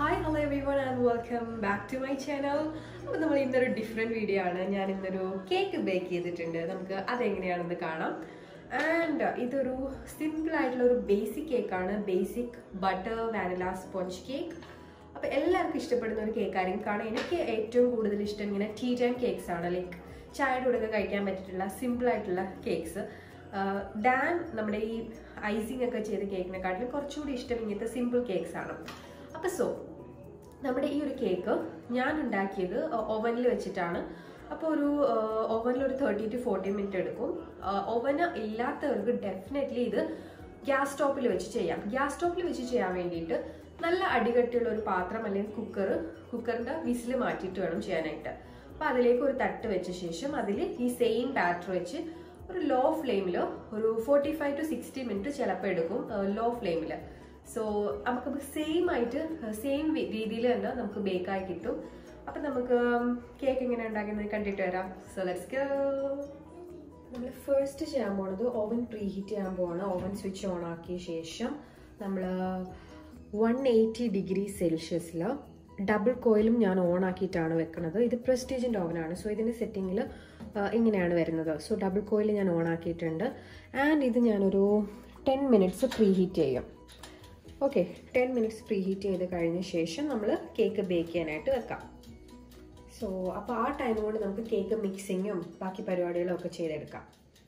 Hi hello everyone and welcome back to my channel അപ്പോൾ നമ്മൾ ഇന്നൊരു different video ആണ് ഞാൻ ഇന്നൊരു കേക്ക് ബേക്ക് ചെയ്തിട്ടുണ്ട് നമുക്ക് അതെങ്ങനെയാണെന്ന് കാണാം ആൻഡ് ഇതൊരു സിമ്പിൾ ആയിട്ടുള്ള ഒരു ബേസിക് കേക്കാണ് basic butter vanilla sponge cake അപ്പോൾ എല്ലാവർക്കും ഇഷ്ടപ്പെടുന്ന ഒരു കേക്ക് ആയിരിക്കും കാരണം എനിക്ക് ഏറ്റവും കൂടുതൽ ഇഷ്ടം ഇങ്ങനെ ടീ ടൈം കേക്ക്സ് ആണ് ലൈക്ക് ചായയുടെ കൂടെ കഴിക്കാൻ പറ്റിയിട്ടുള്ള സിമ്പിൾ ആയിട്ടുള്ള കേക്ക്സ് ഡാൻ നമ്മുടെ ഈ ഐസിങ് ഒക്കെ ചെയ്ത കേക്കിനെക്കാട്ടിലും കുറച്ചുകൂടി ഇഷ്ടം ഇങ്ങനത്തെ സിമ്പിൾ കേക്ക്സ് ആണ് അപ്പോൾ സോ നമ്മുടെ ഈ ഒരു കേക്ക് ഞാൻ ഉണ്ടാക്കിയത് ഓവനിൽ വെച്ചിട്ടാണ് അപ്പോൾ ഒരു ഓവനിൽ ഒരു തേർട്ടി ടു ഫോർട്ടി മിനിറ്റ് എടുക്കും ഓവന് ഇല്ലാത്തവർക്ക് ഡെഫിനറ്റ്ലി ഇത് ഗ്യാസ് സ്റ്റോപ്പിൽ വെച്ച് ചെയ്യാം ഗ്യാസ് സ്റ്റോപ്പിൽ വെച്ച് ചെയ്യാൻ വേണ്ടിയിട്ട് നല്ല അടികട്ടിയുള്ള ഒരു പാത്രം അല്ലെങ്കിൽ കുക്കർ കുക്കറിൻ്റെ വിസിൽ മാറ്റിയിട്ട് വേണം ചെയ്യാനായിട്ട് അപ്പോൾ അതിലേക്ക് ഒരു തട്ട് വെച്ച ശേഷം അതിൽ ഈ സെയിം ബാറ്റർ വെച്ച് ഒരു ലോ ഫ്ലെയിമിൽ ഒരു forty five to sixty minute ചിലപ്പോൾ എടുക്കും ലോ ഫ്ലെയിമിൽ സോ നമുക്ക് സെയിം ആയിട്ട് സെയിം രീതിയിൽ തന്നെ നമുക്ക് ബേക്കായി കിട്ടും അപ്പം നമുക്ക് കേക്ക് എങ്ങനെ ഉണ്ടാക്കുന്നത് കണ്ടിട്ട് വരാം സോ ലെറ്റ്സ് ഗോ നമ്മൾ ഫസ്റ്റ് ചെയ്യാൻ പോണത് ഓവൻ പ്രീ ഹീറ്റ് ചെയ്യാൻ പോവാണ് ഓവൻ സ്വിച്ച് ഓൺ ആക്കിയ ശേഷം നമ്മൾ വൺ എയ്റ്റി ഡിഗ്രി സെൽഷ്യസിൽ ഡബിൾ കോയിലും ഞാൻ ഓൺ ആക്കിയിട്ടാണ് വെക്കുന്നത് ഇത് പ്രസ്റ്റീജിൻ്റെ ഓവനാണ് സോ ഇതിൻ്റെ സെറ്റിങ്ങിൽ ഇങ്ങനെയാണ് വരുന്നത് സോ ഡബിൾ കോയിൽ ഞാൻ ഓൺ ആക്കിയിട്ടുണ്ട് ആൻഡ് ഇത് ഞാനൊരു ടെൻ മിനിറ്റ്സ് പ്രീ ഹീറ്റ് ചെയ്യും okay ten minutes preheat ചെയ്ത് കഴിഞ്ഞ ശേഷം നമ്മൾ കേക്ക് ബേക്ക് ചെയ്യാനായിട്ട് വെക്കാം സോ അപ്പോൾ ആ ടൈം കൊണ്ട് നമുക്ക് കേക്ക് മിക്സിങ്ങും ബാക്കി പരിപാടികളും ഒക്കെ ചെയ്തെടുക്കാം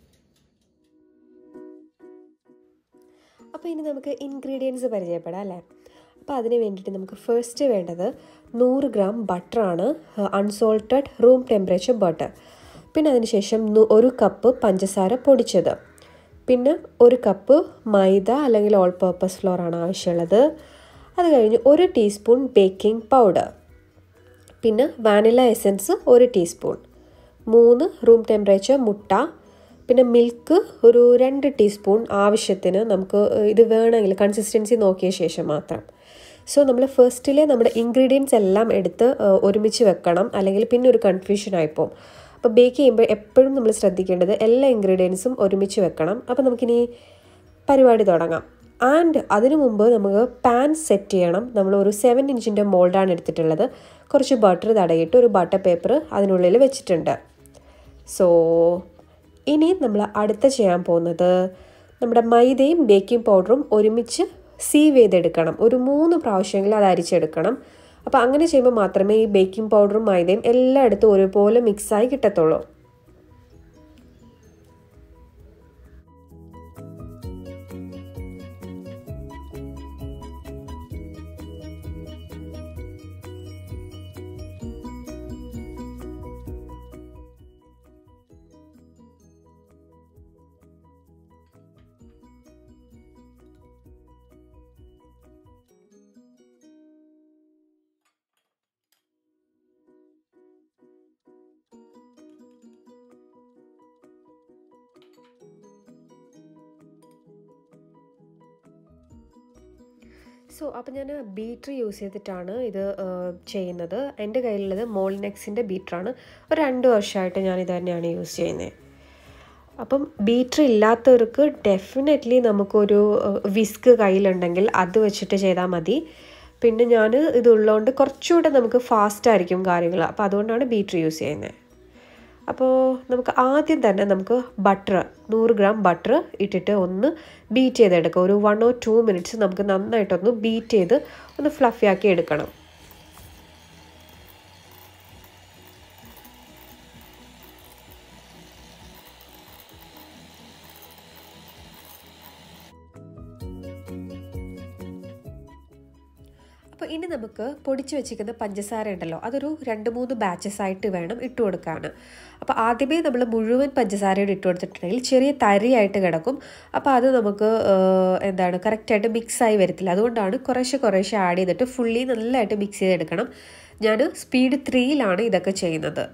അപ്പോൾ ഇനി നമുക്ക് ഇൻഗ്രീഡിയൻസ് പരിചയപ്പെടാം അല്ലേ അപ്പോൾ അതിന് വേണ്ടിയിട്ട് നമുക്ക് ഫസ്റ്റ് വേണ്ടത് നൂറ് ഗ്രാം ബട്ടറാണ് അൺസോൾട്ടഡ് റൂം ടെമ്പറേച്ചർ ബട്ടർ പിന്നെ അതിനുശേഷം ഒരു കപ്പ് പഞ്ചസാര പൊടിച്ചത് പിന്നെ ഒരു കപ്പ് മൈദ അല്ലെങ്കിൽ ഓൾ പർപ്പസ് ഫ്ലോർ ആണ് ആവശ്യമുള്ളത് അത് കഴിഞ്ഞ് ഒരു ടീസ്പൂൺ ബേക്കിംഗ് പൗഡർ പിന്നെ വാനില എസൻസ് ഒരു ടീസ്പൂൺ മൂന്ന് റൂം ടെമ്പറേച്ചർ മുട്ട പിന്നെ മിൽക്ക് ഒരു രണ്ട് ടീസ്പൂൺ ആവശ്യത്തിന് നമുക്ക് ഇത് വേണമെങ്കിൽ കൺസിസ്റ്റൻസി നോക്കിയ ശേഷം മാത്രം സോ നമ്മൾ ഫസ്റ്റിലെ നമ്മുടെ ഇൻഗ്രീഡിയൻസ് എല്ലാം എടുത്ത് ഒരുമിച്ച് വെക്കണം അല്ലെങ്കിൽ പിന്നെ ഒരു കൺഫ്യൂഷൻ ആയിപ്പോവും അപ്പോൾ ബേക്ക് ചെയ്യുമ്പോൾ എപ്പോഴും നമ്മൾ ശ്രദ്ധിക്കേണ്ടത് എല്ലാ ഇൻഗ്രീഡിയൻസും ഒരുമിച്ച് വെക്കണം അപ്പോൾ നമുക്കിനി പരിപാടി തുടങ്ങാം ആൻഡ് അതിനു മുമ്പ് നമുക്ക് പാൻ സെറ്റ് ചെയ്യണം നമ്മൾ ഒരു സെവൻ ഇഞ്ചിൻ്റെ മോൾഡാണ് എടുത്തിട്ടുള്ളത് കുറച്ച് ബട്ടർ തടയിട്ട് ഒരു ബട്ടർ പേപ്പർ അതിനുള്ളിൽ വെച്ചിട്ടുണ്ട് സോ ഇനി നമ്മൾ അടുത്ത ചെയ്യാൻ പോകുന്നത് നമ്മുടെ മൈദയും ബേക്കിംഗ് പൗഡറും ഒരുമിച്ച് സീവ് ചെയ്തെടുക്കണം ഒരു മൂന്ന് പ്രാവശ്യമെങ്കിലും അത് അരിച്ചെടുക്കണം അപ്പോൾ അങ്ങനെ ചെയ്യുമ്പോൾ മാത്രമേ ഈ ബേക്കിംഗ് പൗഡറും മൈദയും എല്ലായിടത്തും ഒരുപോലെ മിക്സായി കിട്ടത്തുള്ളൂ സോ അപ്പോൾ ഞാൻ ബീറ്റർ യൂസ് ചെയ്തിട്ടാണ് ഇത് ചെയ്യുന്നത് എൻ്റെ കയ്യിലുള്ളത് മോൾനെക്സിൻ്റെ ബീറ്ററാണ് ഒരു രണ്ട് വർഷമായിട്ട് ഞാൻ ഇത് തന്നെയാണ് യൂസ് ചെയ്യുന്നത് അപ്പം ബീറ്റർ ഇല്ലാത്തവർക്ക് ഡെഫിനറ്റ്ലി നമുക്കൊരു വിസ്ക് കയ്യിലുണ്ടെങ്കിൽ അത് വെച്ചിട്ട് ചെയ്താൽ മതി പിന്നെ ഞാൻ ഇതുള്ളതുകൊണ്ട് കുറച്ചുകൂടെ നമുക്ക് ഫാസ്റ്റ് ആയിരിക്കും കാര്യങ്ങൾ അപ്പോൾ അതുകൊണ്ടാണ് ബീറ്റർ യൂസ് ചെയ്യുന്നത് അപ്പോൾ നമുക്ക് ആദ്യം തന്നെ നമുക്ക് ബട്ടർ നൂറ് ഗ്രാം ബട്ടർ ഇട്ടിട്ട് ഒന്ന് ബീറ്റ് ചെയ്തെടുക്കുക ഒരു വൺ ഓർ ടു മിനിറ്റ്സ് നമുക്ക് നന്നായിട്ടൊന്ന് ബീറ്റ് ചെയ്ത് ഒന്ന് ഫ്ലഫി ആക്കി എടുക്കണം അപ്പോൾ ഇനി നമുക്ക് പൊടിച്ച് വെച്ചിരിക്കുന്ന പഞ്ചസാര ഉണ്ടല്ലോ അതൊരു രണ്ട് മൂന്ന് ബാച്ചസ് ആയിട്ട് വേണം ഇട്ട് കൊടുക്കാൻ അപ്പോൾ ആദ്യമേ നമ്മൾ മുഴുവൻ പഞ്ചസാരയോട് ഇട്ട് കൊടുത്തിട്ടുണ്ടെങ്കിൽ ചെറിയ തരിയായിട്ട് കിടക്കും അപ്പോൾ അത് നമുക്ക് എന്താണ് കറക്റ്റായിട്ട് മിക്സായി വരത്തില്ല അതുകൊണ്ടാണ് കുറേശ്ശെ കുറേശ്ശെ ആഡ് ചെയ്തിട്ട് ഫുള്ളി നല്ലതായിട്ട് മിക്സ് ചെയ്തെടുക്കണം ഞാൻ സ്പീഡ് ത്രീയിലാണ് ഇതൊക്കെ ചെയ്യുന്നത്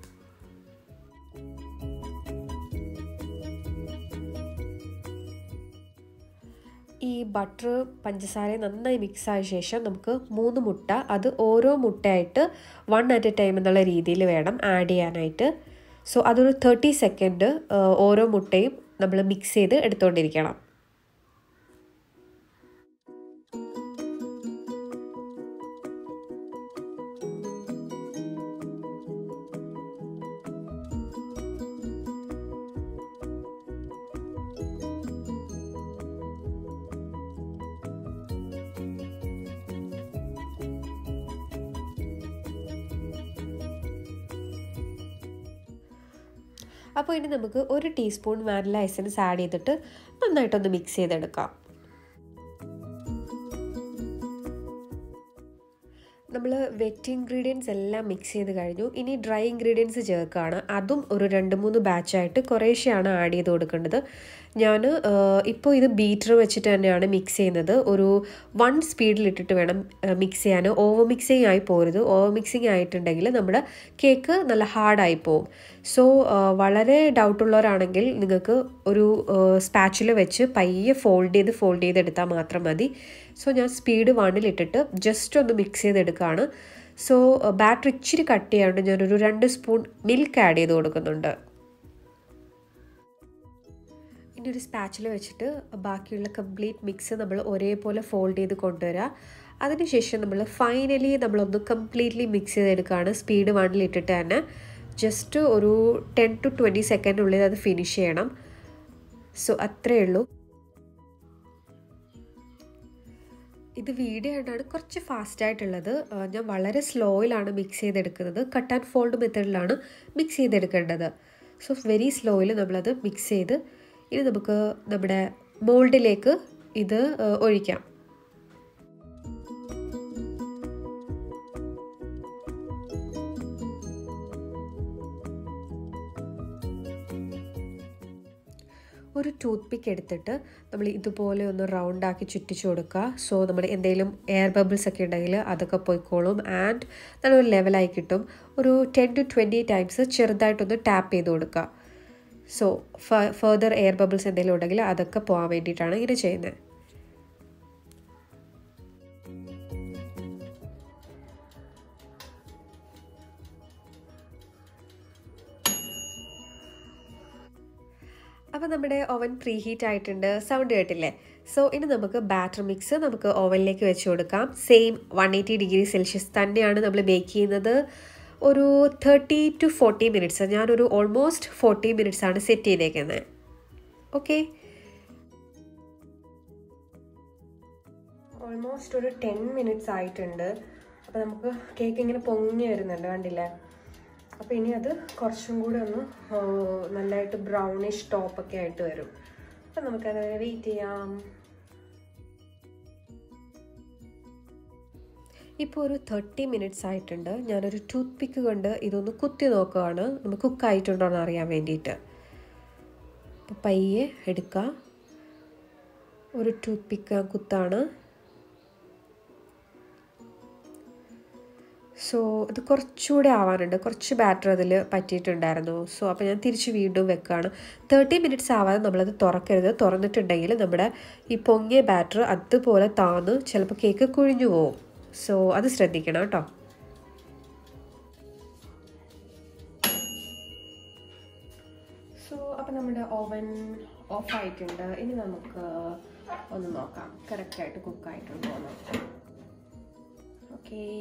ഈ ബട്ടർ പഞ്ചസാര നന്നായി മിക്സ് ആയ ശേഷം നമുക്ക് മൂന്ന് മുട്ട അത് ഓരോ മുട്ടയായിട്ട് വൺ അറ്റ് എ ടൈം എന്നുള്ള രീതിയിൽ വേണം ആഡ് ചെയ്യാനായിട്ട് സോ അതൊരു തേർട്ടി സെക്കൻഡ് ഓരോ മുട്ടയും നമ്മൾ മിക്സ് ചെയ്ത് എടുത്തുകൊണ്ടിരിക്കണം അപ്പോൾ ഇനി നമുക്ക് ഒരു ടീസ്പൂൺ വാനില എസൻസ് ആഡ് ചെയ്തിട്ട് നന്നായിട്ടൊന്ന് മിക്സ് ചെയ്തെടുക്കാം നമ്മൾ വെറ്റ് ഇൻഗ്രീഡിയൻസ് എല്ലാം മിക്സ് ചെയ്ത് കഴിഞ്ഞു ഇനി ഡ്രൈ ഇൻഗ്രീഡിയൻസ് ചേർക്കുകയാണ് അതും ഒരു രണ്ട് മൂന്ന് ബാച്ചായിട്ട് കുറേശ്ശെയാണ് ആഡ് ചെയ്ത് കൊടുക്കേണ്ടത് ഞാൻ ഇപ്പോൾ ഇത് ബീറ്റർ വെച്ചിട്ട് തന്നെയാണ് മിക്സ് ചെയ്യുന്നത് ഒരു വൺ സ്പീഡിലിട്ടിട്ട് വേണം മിക്സ് ചെയ്യാൻ ഓവർ മിക്സിങ് ആയി പോരുത് ഓവർ മിക്സിങ് ആയിട്ടുണ്ടെങ്കിൽ നമ്മുടെ കേക്ക് നല്ല ഹാർഡായി പോകും സോ വളരെ ഡൗട്ടുള്ളവരാണെങ്കിൽ നിങ്ങൾക്ക് ഒരു സ്പാച്ചിൽ വെച്ച് പയ്യെ ഫോൾഡ് ചെയ്ത് ഫോൾഡ് ചെയ്തെടുത്താൽ മാത്രം മതി സോ ഞാൻ സ്പീഡ് വണ്ണിലിട്ടിട്ട് ജസ്റ്റ് ഒന്ന് മിക്സ് ചെയ്തെടുക്കുകയാണ് സോ ബാറ്റർ ഇച്ചിരി കട്ട് ചെയ്യാണ്ട് ഞാനൊരു രണ്ട് സ്പൂൺ മിൽക്ക് ആഡ് ചെയ്ത് കൊടുക്കുന്നുണ്ട് ഇനി ഒരു സ്പാച്ചിൽ വെച്ചിട്ട് ബാക്കിയുള്ള കംപ്ലീറ്റ് മിക്സ് നമ്മൾ ഒരേപോലെ ഫോൾഡ് ചെയ്ത് കൊണ്ടുവരിക അതിനുശേഷം നമ്മൾ ഫൈനലി നമ്മളൊന്ന് കംപ്ലീറ്റ്ലി മിക്സ് ചെയ്തെടുക്കുകയാണ് സ്പീഡ് വണ്ണിലിട്ടിട്ട് തന്നെ ജസ്റ്റ് ഒരു ടെൻ ടു ട്വൻറ്റി സെക്കൻഡിനുള്ളിൽ അത് ഫിനിഷ് ചെയ്യണം സോ അത്രയേ ഉള്ളൂ ഇത് വീഡിയോ ആയിട്ടാണ് കുറച്ച് ഫാസ്റ്റ് ആയിട്ടുള്ളത് ഞാൻ വളരെ സ്ലോയിലാണ് മിക്സ് ചെയ്തെടുക്കുന്നത് കട്ട് ആൻഡ് ഫോൾഡ് മെത്തേഡിലാണ് മിക്സ് ചെയ്തെടുക്കേണ്ടത് സോ വെരി സ്ലോയിൽ നമ്മളത് മിക്സ് ചെയ്ത് ഇനി നമുക്ക് നമ്മുടെ മോൾഡിലേക്ക് ഇത് ഒഴിക്കാം ഒരു ടൂത്ത് പിക്ക് എടുത്തിട്ട് നമ്മൾ ഇതുപോലെ ഒന്ന് റൗണ്ട് ആക്കി ചുറ്റിച്ചു കൊടുക്കുക സോ നമ്മുടെ എന്തെങ്കിലും എയർ ബബിൾസ് ഒക്കെ ഉണ്ടെങ്കിൽ അതൊക്കെ പോയിക്കോളും ആൻഡ് നല്ലൊരു ലെവലായി കിട്ടും ഒരു ടെൻ ടു ട്വൻറ്റി ടൈംസ് ചെറുതായിട്ടൊന്ന് ടാപ്പ് ചെയ്ത് കൊടുക്കുക സോ ഫർദർ എയർ ബബിൾസ് എന്തെങ്കിലും ഉണ്ടെങ്കിൽ അതൊക്കെ പോകാൻ വേണ്ടിയിട്ടാണ് ഇങ്ങനെ ചെയ്യുന്നത് അപ്പോൾ നമ്മുടെ ഓവൻ പ്രീ ഹീറ്റ് ആയിട്ടുണ്ട് സൗണ്ട് കേട്ടില്ലേ സോ ഇനി നമുക്ക് ബാറ്റർ മിക്സ് നമുക്ക് ഓവനിലേക്ക് വെച്ച് കൊടുക്കാം same one eighty degree celsius തന്നെയാണ് നമ്മൾ ബേക്ക് ചെയ്യുന്നത് ഒരു തേർട്ടി ടു ഫോർട്ടി മിനിറ്റ്സ് ഞാനൊരു ഓൾമോസ്റ്റ് ഫോർട്ടി മിനിറ്റ്സ് ആണ് സെറ്റ് ചെയ്തേക്കുന്നത് ഓക്കെ ഓൾമോസ്റ്റ് ഒരു ടെൻ മിനിറ്റ്സ് ആയിട്ടുണ്ട് അപ്പോൾ നമുക്ക് കേക്ക് ഇങ്ങനെ പൊങ്ങി വരുന്നുണ്ട് കണ്ടില്ലേ അപ്പോൾ ഇനി അത് കുറച്ചും കൂടി ഒന്ന് നല്ലതായിട്ട് ബ്രൗണിഷ് ടോപ്പൊക്കെ ആയിട്ട് വരും അപ്പം നമുക്കത് വെയിറ്റ് ചെയ്യാം ഇപ്പോൾ ഒരു തേർട്ടി മിനിറ്റ്സ് ആയിട്ടുണ്ട് ഞാനൊരു ടൂത്ത് പിക്ക് കൊണ്ട് ഇതൊന്ന് കുത്തി നോക്കുകയാണ് നമ്മൾ കുക്കായിട്ടുണ്ടോ എന്ന് അറിയാൻ വേണ്ടിയിട്ട് അപ്പോൾ പയ്യെ എടുക്കുക ഒരു ടൂത്ത് പിക്ക് കുത്താണ് സോ ഇത് കുറച്ചുകൂടെ ആവാനുണ്ട് കുറച്ച് ബാറ്റർ അതിൽ പറ്റിയിട്ടുണ്ടായിരുന്നു സോ അപ്പോൾ ഞാൻ തിരിച്ച് വീണ്ടും വെക്കുകയാണ് തേർട്ടി മിനിറ്റ്സ് ആവാതെ നമ്മളത് തുറക്കരുത് തുറന്നിട്ടുണ്ടെങ്കിൽ നമ്മുടെ ഈ പൊങ്ങിയ ബാറ്റർ അതുപോലെ താന്ന് ചിലപ്പോൾ കേക്ക് കുഴിഞ്ഞു പോവും സോ അത് ശ്രദ്ധിക്കണം കേട്ടോ സോ അപ്പം നമ്മുടെ ഓവൻ ഓഫ് ആയിട്ടുണ്ട് ഇനി നമുക്ക് ഒന്ന് നോക്കാം കറക്റ്റായിട്ട് കുക്കായിട്ടുണ്ടോ എന്ന് ഓക്കേ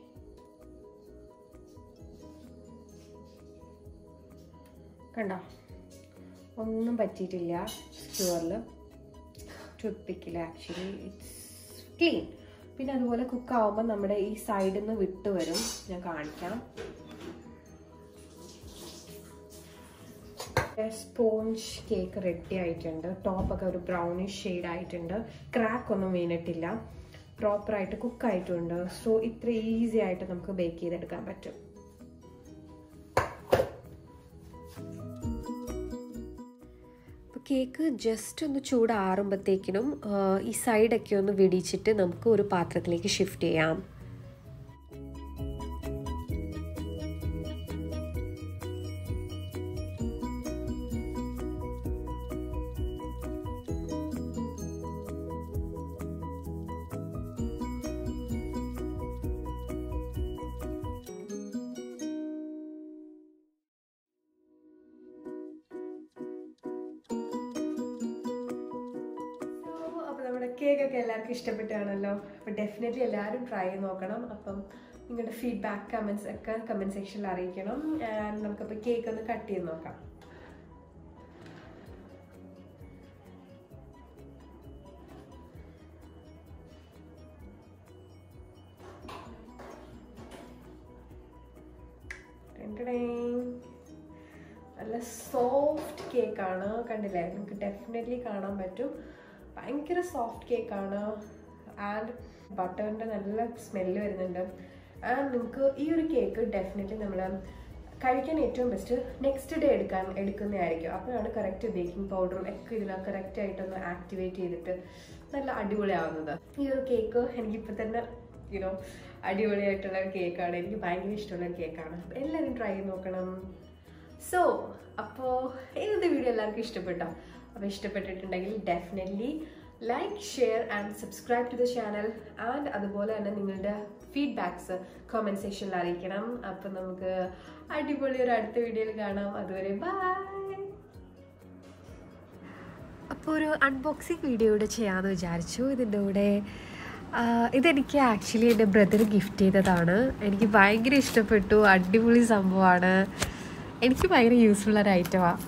കണ്ടോ ഒന്നും പറ്റിയിട്ടില്ല സ്ക്യൂറിൽ ടൂത്ത് പിക്കിൽ ആക്ച്വലി ഇറ്റ്സ് ക്ലീൻ പിന്നെ അതുപോലെ കുക്കാവുമ്പോൾ നമ്മുടെ ഈ സൈഡിൽ നിന്ന് വിട്ട് വരും ഞാൻ കാണിക്കാം സ്പോഞ്ച് കേക്ക് റെഡി ആയിട്ടുണ്ട് ടോപ്പൊക്കെ ഒരു ബ്രൗണിഷ് ഷെയ്ഡ് ആയിട്ടുണ്ട് ക്രാക്ക് ഒന്നും വീണിട്ടില്ല പ്രോപ്പറായിട്ട് കുക്കായിട്ടുണ്ട് സോ ഇത്ര ഈസി ആയിട്ട് നമുക്ക് ബേക്ക് ചെയ്തെടുക്കാൻ പറ്റും അപ്പോൾ കേക്ക് ജസ്റ്റ് ഒന്ന് ചൂടാറുമ്പോഴത്തേക്കിനും ഈ സൈഡൊക്കെ ഒന്ന് വെടിച്ചിട്ട് നമുക്ക് ഒരു പാത്രത്തിലേക്ക് ഷിഫ്റ്റ് ചെയ്യാം അപ്പോൾ നമ്മുടെ കേക്കൊക്കെ എല്ലാവർക്കും ഇഷ്ടപ്പെട്ടാണല്ലോ അപ്പോൾ ഡെഫിനറ്റ്ലി എല്ലാവരും ട്രൈ ചെയ്ത് നോക്കണം അപ്പം നിങ്ങളുടെ ഫീഡ്ബാക്ക് കമൻസ് ഒക്കെ കമൻറ്റ് സെക്ഷനിൽ അറിയിക്കണം ആൻഡ് നമുക്കപ്പോൾ കേക്ക് ഒന്ന് കട്ട് ചെയ്ത് നോക്കാം ടെൻടടേയ്. നല്ല സോഫ്റ്റ് കേക്കാണ് കണ്ടില്ലേ നിങ്ങൾക്ക് ഡെഫിനറ്റ്ലി കാണാൻ പറ്റും ഭയങ്കര സോഫ്റ്റ് കേക്കാണ് ആൻഡ് ബട്ടറിൻ്റെ നല്ല സ്മെല്ല് വരുന്നുണ്ട് ആൻഡ് നിങ്ങൾക്ക് ഈ ഒരു കേക്ക് ഡെഫിനറ്റ്ലി നമ്മൾ കഴിക്കാൻ ഏറ്റവും ബെസ്റ്റ് നെക്സ്റ്റ് ഡേ എടുക്കാൻ എടുക്കുന്നതായിരിക്കും അപ്പോഴാണ് കറക്റ്റ് ബേക്കിംഗ് പൗഡറും ഒക്കെ ഇതിൽ കറക്റ്റ് ആയിട്ടൊന്ന് ആക്ടിവേറ്റ് ചെയ്തിട്ട് നല്ല അടിപൊളിയാവുന്നത് ഈ ഒരു കേക്ക് എനിക്കിപ്പോൾ തന്നെ യുനോ അടിപൊളിയായിട്ടുള്ള ഒരു കേക്കാണ് എനിക്ക് ഭയങ്കര ഇഷ്ടമുള്ള ഒരു കേക്കാണ് എല്ലാവരും ട്രൈ ചെയ്ത് നോക്കണം സോ അപ്പോൾ ഇന്നത്തെ വീഡിയോ എല്ലാവർക്കും ഇഷ്ടപ്പെട്ടോ അപ്പോൾ ഇഷ്ടപ്പെട്ടിട്ടുണ്ടെങ്കിൽ definitely like share and subscribe to the channel and അതുപോലെ തന്നെ നിങ്ങളുടെ ഫീഡ്ബാക്സ് കമൻറ്റ് സെക്ഷനിൽ അറിയിക്കണം അപ്പം നമുക്ക് അടിപൊളി ഒരു അടുത്ത വീഡിയോയിൽ കാണാം അതുവരെ ബൈ അപ്പോൾ ഒരു അൺബോക്സിങ് വീഡിയോ കൂടെ ചെയ്യാമെന്ന് വിചാരിച്ചു ഇതിൻ്റെ കൂടെ ആ, ഇതെനിക്ക് ആക്ച്വലി എൻ്റെ ബ്രദർ ഗിഫ്റ്റ് ചെയ്തതാണ് എനിക്ക് ഭയങ്കര ഇഷ്ടപ്പെട്ടു അടിപൊളി സംഭവമാണ് എനിക്ക് ഭയങ്കര യൂസ്ഫുൾ ഒരു ഐറ്റമാണ്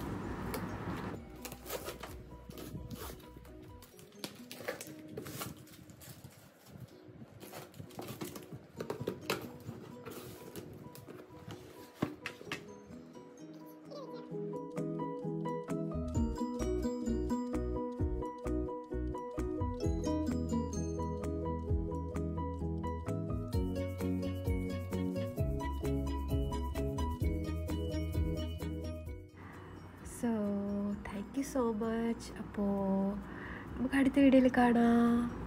so thank you so much അപ്പോൾ നമുക്ക് അടുത്ത വീഡിയോയിൽ കാണാം